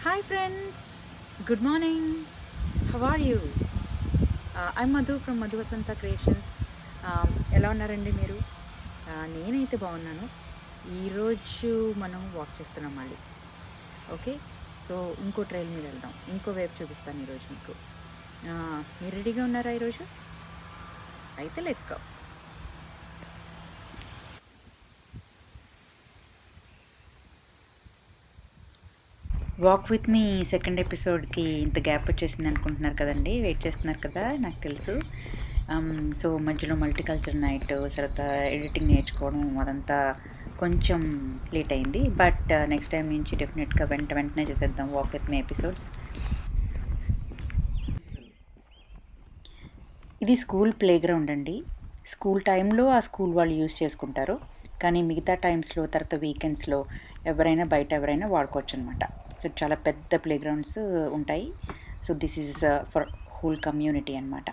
Hi friends, good morning. How are you? Uh, I'm Madhu from Madhu Vasanta Creations. Um, ఎలా ఉన్నారండి మీరు Uh, నేనైతే బాగున్నాను ఈరోజు మనం వాక్ చేస్తున్నాం మళ్ళీ ఓకే సో ఇంకో ట్రైల్ మీద వెళ్దాం ఇంకో వైపు చూపిస్తాను ఈరోజు మీకు Uh, మీరు రెడీగా ఉన్నారా ఈరోజు అయితే let's go walk with me second ఎపిసోడ్కి ఇంత గ్యాప్ వచ్చేసింది అనుకుంటున్నారు కదండి వెయిట్ చేస్తున్నారు కదా నాకు తెలుసు సో మధ్యలో మల్టీకల్చర్ నైట్ తర్వాత ఎడిటింగ్ నేర్చుకోవడం అదంతా కొంచెం లేట్ అయింది బట్ నెక్స్ట్ టైం నుంచి డెఫినెట్గా వెంట వెంటనే చేసేద్దాం వాక్ విత్ మీ ఎపిసోడ్స్ ఇది స్కూల్ ప్లే గ్రౌండ్ అండి స్కూల్ టైంలో ఆ స్కూల్ వాళ్ళు యూజ్ చేసుకుంటారు కానీ మిగతా టైమ్స్లో తర్వాత వీకెండ్స్లో ఎవరైనా బయట ఎవరైనా వాడుకోవచ్చు అనమాట సో చాలా పెద్ద ప్లే గ్రౌండ్స్ ఉంటాయి so this is for whole community అనమాట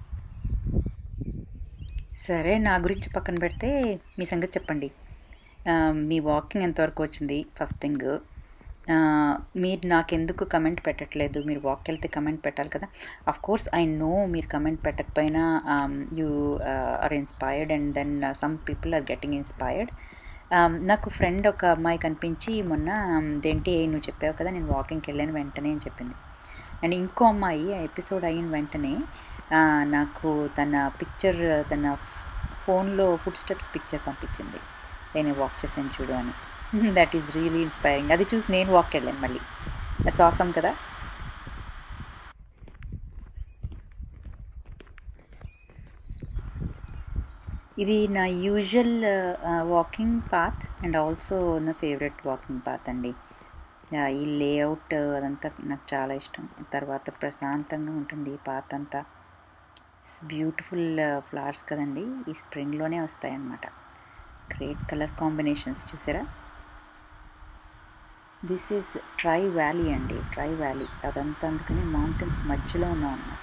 సరే నా గురించి పక్కన పెడితే మీ సంగతి చెప్పండి ఆ, మీ వాకింగ్ ఎంతవరకు వచ్చింది ఫస్ట్ థింగ్ మీరు నాకెందుకు కమెంట్ పెట్టట్లేదు మీరు వాక్ వెళ్తే కమెంట్ పెట్టాలి కదా అఫ్ కోర్స్ ఐ నో మీరు కమెంట్ పెట్టకపోయినా you are inspired and then some people are getting inspired నాకు ఫ్రెండ్ ఒక అమ్మాయి కనిపించి మొన్న um, ఇదేంటి నువ్వు చెప్పావు కదా నేను వాకింగ్కి వెళ్ళాను వెంటనే అని చెప్పింది అండ్ ఇంకో అమ్మాయి ఆ ఎపిసోడ్ అయిన వెంటనే ఆ, నాకు తన పిక్చర్ తన ఫోన్లో ఫుడ్ స్టెప్స్ పిక్చర్ పంపించింది నేను వాక్ చేసాను చూడు అని దట్ ఈస్ రియలీ ఇన్స్పైరింగ్ అది చూసి నేను వాక్ వెళ్ళాను మళ్ళీ దట్స్ ఆసమ్ కదా ఇది నా usual walking path and also నా ఫేవరెట్ వాకింగ్ పాత్ అండి ఆ, ఈ లేఅవుట్ అదంతా నాకు చాలా ఇష్టం తర్వాత ప్రశాంతంగా ఉంటుంది ఈ పాత్ అంతా బ్యూటిఫుల్ ఫ్లవర్స్ కదండి ఈ స్ప్రింగ్లోనే వస్తాయి అన్నమాట గ్రేట్ కలర్ కాంబినేషన్స్ చూసారా దిస్ ఈజ్ ట్రై వ్యాలీ అండి ట్రై వ్యాలీ అదంతా అందుకని మౌంటైన్స్ మధ్యలో ఉన్నాం అనమాట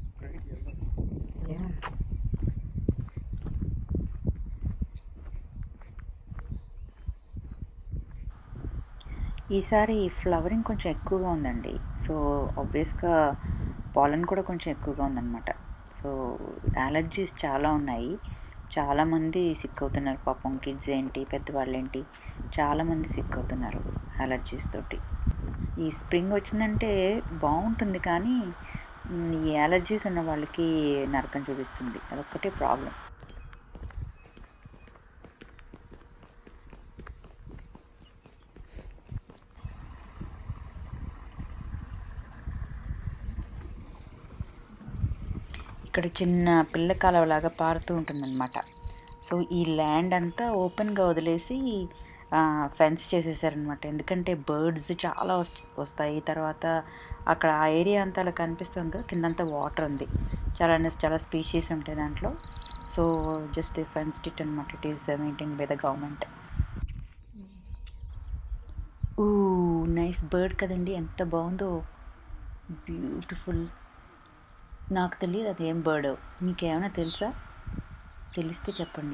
ఈసారి ఫ్లవరింగ్ కొంచెం ఎక్కువగా ఉందండి సో ఆబ్వియస్గా పాలన్ కూడా కొంచెం ఎక్కువగా ఉందన్నమాట సో అలర్జీస్ చాలా ఉన్నాయి చాలామంది సిక్ అవుతున్నారు పాపం కిడ్స్ ఏంటి పెద్దవాళ్ళు ఏంటి చాలామంది సిక్ అవుతున్నారు అలర్జీస్ తోటి ఈ స్ప్రింగ్ వచ్చిందంటే బాగుంటుంది కానీ మ్, ఈ అలర్జీస్ ఉన్న వాళ్ళకి నరకం చూపిస్తుంది అదొక్కటే ప్రాబ్లం ఇక్కడ చిన్న పిల్ల కాలువలాగా పారుతూ ఉంటుందన్నమాట సో ఈ ల్యాండ్ అంతా ఓపెన్గా వదిలేసి ఫెన్స్ చేసేసారనమాట ఎందుకంటే బర్డ్స్ చాలా వస్- వస్తాయి తర్వాత అక్కడ ఆ ఏరియా అంతా అలా కనిపిస్తుంది కదా కిందంతా వాటర్ ఉంది చాలా చాలా స్పీషీస్ ఉంటాయి దాంట్లో సో జస్ట్ ఫెన్స్డ్ ఇట్ అనమాట it is maintain by the government ఊ నైస్ బర్డ్ కదండి ఎంత బాగుందో బ్యూటిఫుల్ నాకు తెలియదు అది ఏం బర్డ్ మీకేమైనా తెలుసా తెలిస్తే చెప్పండి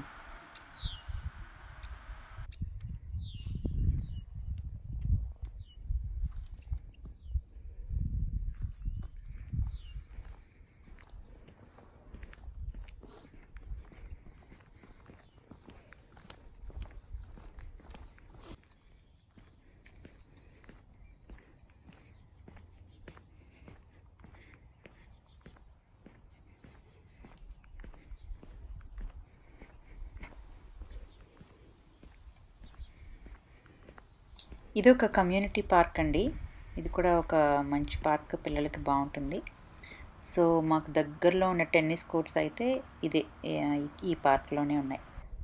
ఇది ఒక కమ్యూనిటీ పార్క్ అండి ఇది కూడా ఒక మంచి పార్క్ పిల్లలకి బాగుంటుంది సో మాకు దగ్గరలో ఉన్న టెన్నిస్ కోర్ట్స్ అయితే ఇదే ఏ- ఈ పార్క్లోనే ఉన్నాయి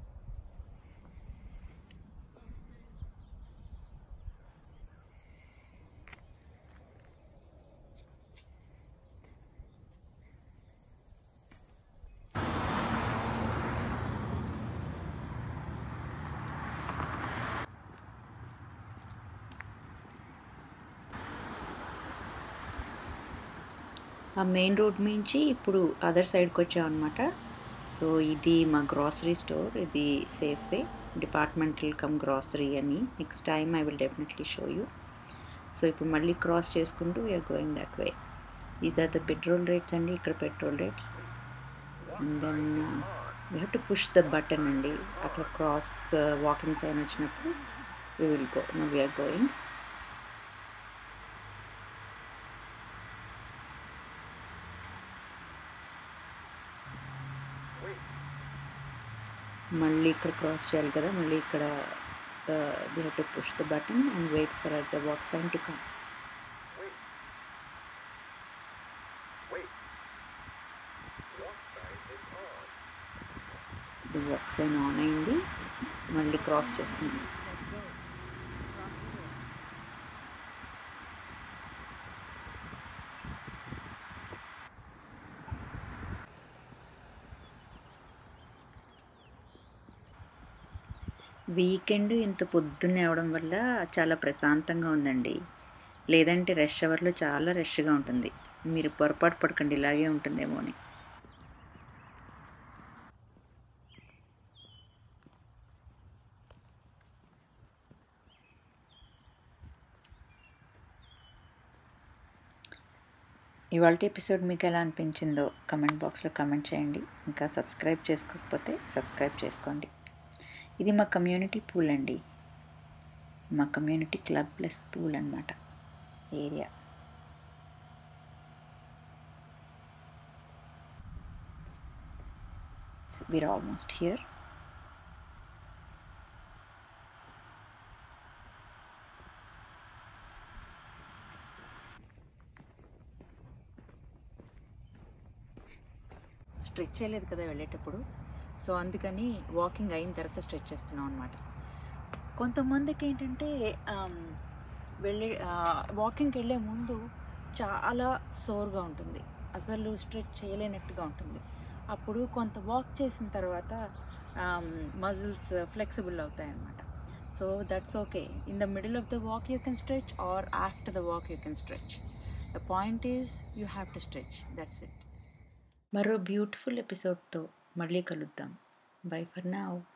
ఆ మెయిన్ రోడ్ నుంచి ఇప్పుడు అదర్ సైడ్కి వచ్చాం అనమాట సో ఇది మా గ్రాసరీ స్టోర్ ఇది Safeway departmental come grocery అని next time I will definitely show you so ఇప్పుడు మళ్ళీ క్రాస్ చేసుకుంటూ we are going that way these are the petrol rates అండి ఇక్కడ petrol rates and then we have to push the button అండి అక్కడ cross walking sign వచ్చినప్పుడు we will go no we are going మళ్ళీ ఇక్కడ క్రాస్ చేయాలి కదా మళ్ళీ ఇక్కడ we have to push the button and wait for the walk sign to come the walk sign on అయింది మళ్ళీ క్రాస్ చేస్తుంది వీకెండ్ ఇంత పొద్దున్నే అవడం వల్ల చాలా ప్రశాంతంగా ఉందండి లేదంటే రష్ అవర్లో చాలా రష్గా ఉంటుంది మీరు పొరపాటు పడకండి ఇలాగే ఉంటుందేమో అని ఇవాళ ఎపిసోడ్ మీకు ఎలా అనిపించిందో కమెంట్ బాక్స్లో కమెంట్ చేయండి ఇంకా సబ్స్క్రైబ్ చేసుకోకపోతే సబ్స్క్రైబ్ చేసుకోండి ఇది మా కమ్యూనిటీ పూల్ అండి మా కమ్యూనిటీ క్లబ్ ప్లస్ పూల్ అనమాట area we're almost here stretch చేయలేదు కదా వెళ్ళేటప్పుడు సో అందుకని వాకింగ్ అయిన తర్వాత స్ట్రెచ్ చేస్తున్నాం అనమాట కొంతమందికి ఏంటంటే వెళ్ళే వాకింగ్కి వెళ్ళే ముందు చాలా సోర్గా ఉంటుంది అసలు స్ట్రెచ్ చేయలేనట్టుగా ఉంటుంది అప్పుడు కొంత వాక్ చేసిన తర్వాత మజిల్స్ ఫ్లెక్సిబుల్ అవుతాయి అన్నమాట so that's okay in the middle of the walk you can stretch or after the walk you can stretch the point is you have to stretch that's it మరో beautiful ఎపిసోడ్తో మళ్ళీ కలుద్దాం by for now